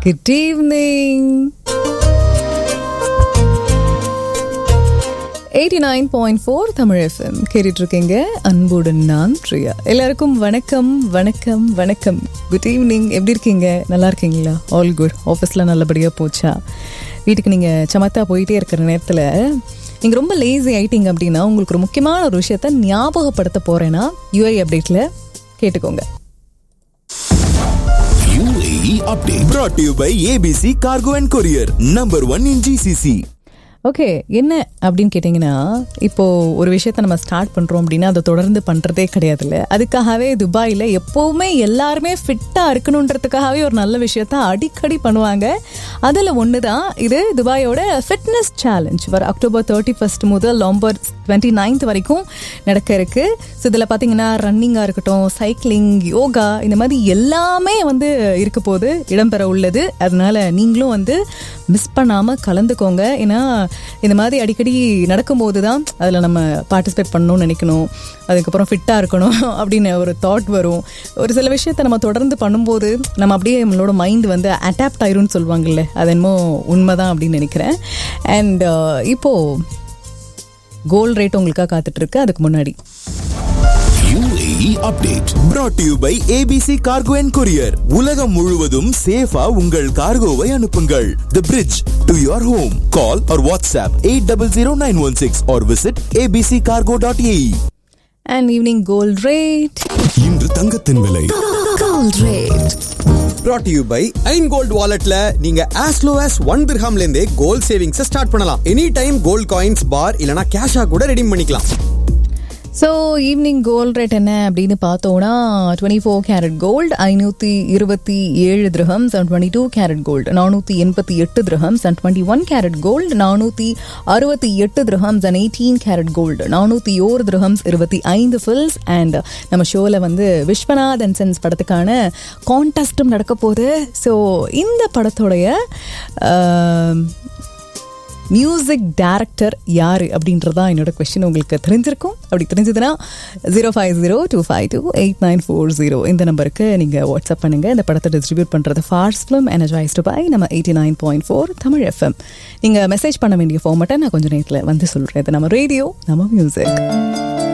Good evening. 89.4 Tamil FM கேட்டுட்டு இருக்கீங்க அன்புடன் நான் பிரியா எல்லாருக்கும் வணக்கம் வணக்கம் வணக்கம் குட் ஈவினிங் எப்படி இருக்கீங்க நல்லா இருக்கீங்களா ஆல் குட் ஆஃபீஸில் நல்லபடியாக போச்சா வீட்டுக்கு நீங்கள் சமத்தா போயிட்டே இருக்கிற நேரத்தில் நீங்கள் ரொம்ப லேசி ஆயிட்டீங்க அப்படின்னா உங்களுக்கு ஒரு முக்கியமான ஒரு விஷயத்த ஞாபகப்படுத்த போகிறேன்னா யூஐ அப்டேட்டில் கேட்டுக்கோங்க UAE update brought to you by ABC Cargo and Courier, number one in GCC. Okay என்ன அப்படின்னு கேட்டிங்கன்னா இப்போ ஒரு விஷயத்த நம்ம ஸ்டார்ட் பண்ணுறோம் அப்படின்னா அதை தொடர்ந்து பண்ணுறதே கிடையாதுல்ல அதுக்காகவே துபாயில் எப்போவுமே எல்லாருமே ஃபிட்டாக இருக்கணுன்றதுக்காகவே ஒரு நல்ல விஷயத்த அடிக்கடி பண்ணுவாங்க அதில் ஒன்று தான் இது துபாயோட ஃபிட்னஸ் சேலஞ்ச் வர அக்டோபர் தேர்ட்டி ஃபர்ஸ்ட் முதல் நவம்பர் டுவெண்ட்டி நைன்த் வரைக்கும் நடக்க இருக்கு ஸோ இதில் பார்த்தீங்கன்னா ரன்னிங்காக இருக்கட்டும் சைக்கிளிங் யோகா இந்த மாதிரி எல்லாமே வந்து இருக்க போது இடம்பெற உள்ளது அதனால நீங்களும் வந்து மிஸ் பண்ணாமல் கலந்துக்கோங்க ஏன்னா இந்த மாதிரி அடிக்கடி நடக்கும்போது தான் அதில் நம்ம பார்ட்டிசிபேட் பண்ணணும்னு நினைக்கணும் அதுக்கப்புறம் ஃபிட்டாக இருக்கணும் அப்படின்னு ஒரு தாட் வரும் ஒரு சில விஷயத்த நம்ம தொடர்ந்து பண்ணும்போது நம்ம அப்படியே நம்மளோட மைண்ட் வந்து அடாப்ட் ஆயிரும்னு சொல்லுவாங்கல்ல அது என்னமோ உண்மைதான் அப்படின்னு நினைக்கிறேன் அண்ட் இப்போது கோல்ட் ரேட் உங்களுக்காக காத்துட்ருக்கு அதுக்கு முன்னாடி UAE update brought to you by ABC Cargo and Courier. உலகம் முழுவதும் சேஃபா உங்கள் கார்கோவை அனுப்புங்கள். The bridge to your home. Call or WhatsApp 800916 or visit abccargo.ae. And evening gold rate இன்று தங்கத்தின் விலை brought to you by ஐன் கோல்ட் வாலெட்ல நீங்க as low as ஒன் திர்ஹாம்ல இருந்தே கோல்ட் சேவிங்ஸ் ஸ்டார்ட் பண்ணலாம் any time gold coins bar இல்லனா கேஷா கூட ரெடீம் பண்ணிக்கலாம் ஸோ ஈவினிங் கோல்ட் ரேட் என்ன அப்படின்னு பார்த்தோம்னா டுவெண்ட்டி ஃபோர் கேரட் கோல்டு ஐநூற்றி இருபத்தி ஏழு dirhams and twenty two carat gold நானூற்றி எண்பத்தி எட்டு dirhams and twenty one carat gold நானூற்றி அறுபத்தி எட்டு dirhams and eighteen carat gold நானூற்றி ஓரு திரஹம்ஸ் இருபத்தி ஐந்து ஃபில்ஸ் அண்ட் நம்ம ஷோவில் வந்து விஸ்வநாத் அண்ட் சென்ஸ் படத்துக்கான கான்டெஸ்ட்டும் நடக்க போகுது ஸோ இந்த படத்தோடைய ஆஹ், மியூசிக் டைரக்டர் யார் அப்படின்றதா என்னோட கொஸ்டின் உங்களுக்கு தெரிஞ்சிருக்கும் அப்படி தெரிஞ்சதுன்னா zero five zero two five two eight nine four zero இந்த நம்பருக்கு நீங்கள் வாட்ஸ்அப் பண்ணுங்கள் இந்த படத்தை டிஸ்ட்ரிபியூட் பண்ணுறது ஃபார்ஸ் ஃபிலிம் எனர்ஜைஸ்டு பை நம்ம eighty nine point four Tamil FM நீங்கள் மெசேஜ் பண்ண வேண்டிய ஃபார்மட்டை நான் கொஞ்சம் நேரத்தில் வந்து சொல்கிறேன் இது நம்ம ரேடியோ நம்ம மியூசிக்